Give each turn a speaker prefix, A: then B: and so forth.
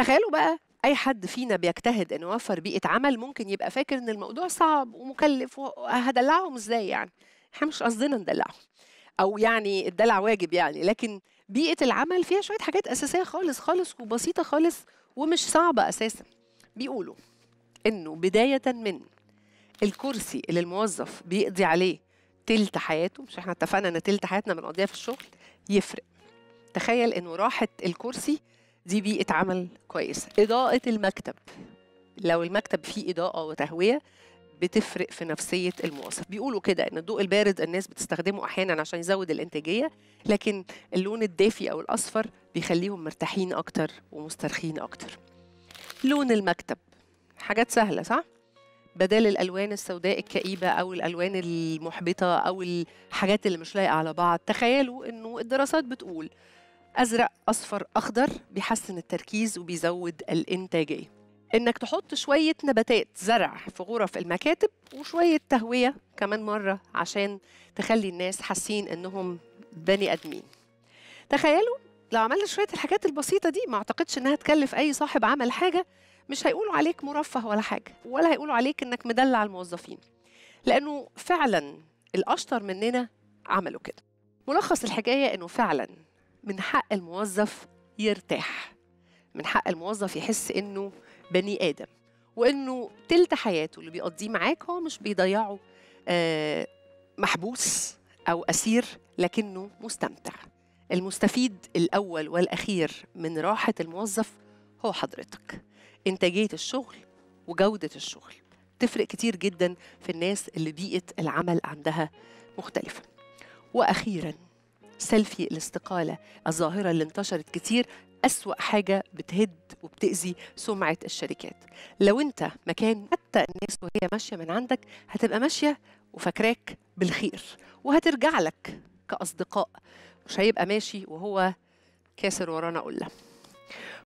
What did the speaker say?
A: تخيلوا بقى اي حد فينا بيجتهد انه يوفر بيئه عمل ممكن يبقى فاكر ان الموضوع صعب ومكلف وهدلعهم ازاي يعني احنا مش قصدنا ندلعهم او يعني الدلع واجب يعني لكن بيئه العمل فيها شويه حاجات اساسيه خالص خالص وبسيطه خالص ومش صعبه اساسا بيقولوا انه بدايه من الكرسي اللي الموظف بيقضي عليه تلت حياته مش احنا اتفقنا ان تلت حياتنا بنقضيها في الشغل يفرق تخيل انه راحه الكرسي دي بيئه عمل كويسه اضاءه المكتب لو المكتب فيه اضاءه وتهويه بتفرق في نفسيه الموظف بيقولوا كده ان الضوء البارد الناس بتستخدمه احيانا عشان يزود الانتاجيه لكن اللون الدافي او الاصفر بيخليهم مرتاحين اكتر ومسترخين اكتر لون المكتب حاجات سهله صح بدل الالوان السوداء الكئيبه او الالوان المحبطه او الحاجات اللي مش لايقه على بعض تخيلوا انه الدراسات بتقول ازرق اصفر اخضر بيحسن التركيز وبيزود الانتاجيه انك تحط شويه نباتات زرع في غرف المكاتب وشويه تهويه كمان مره عشان تخلي الناس حاسين انهم بني ادمين تخيلوا لو عملنا شويه الحاجات البسيطه دي ما اعتقدش انها تكلف اي صاحب عمل حاجه مش هيقولوا عليك مرفه ولا حاجه ولا هيقولوا عليك انك مدلع الموظفين لانه فعلا الاشطر مننا عملوا كده ملخص الحكايه انه فعلا من حق الموظف يرتاح من حق الموظف يحس انه بني ادم وانه تلت حياته اللي بيقضيه معاك هو مش بيضيعه آه، محبوس او اسير لكنه مستمتع المستفيد الاول والاخير من راحه الموظف هو حضرتك انتاجيه الشغل وجوده الشغل تفرق كتير جدا في الناس اللي بيئه العمل عندها مختلفه واخيرا سيلفي الاستقالة الظاهرة اللي انتشرت كتير أسوأ حاجة بتهد وبتأذي سمعة الشركات لو أنت مكان حتى الناس وهي ماشية من عندك هتبقى ماشية وفاكراك بالخير وهترجع لك كأصدقاء مش هيبقى ماشي وهو كاسر ورانا قلة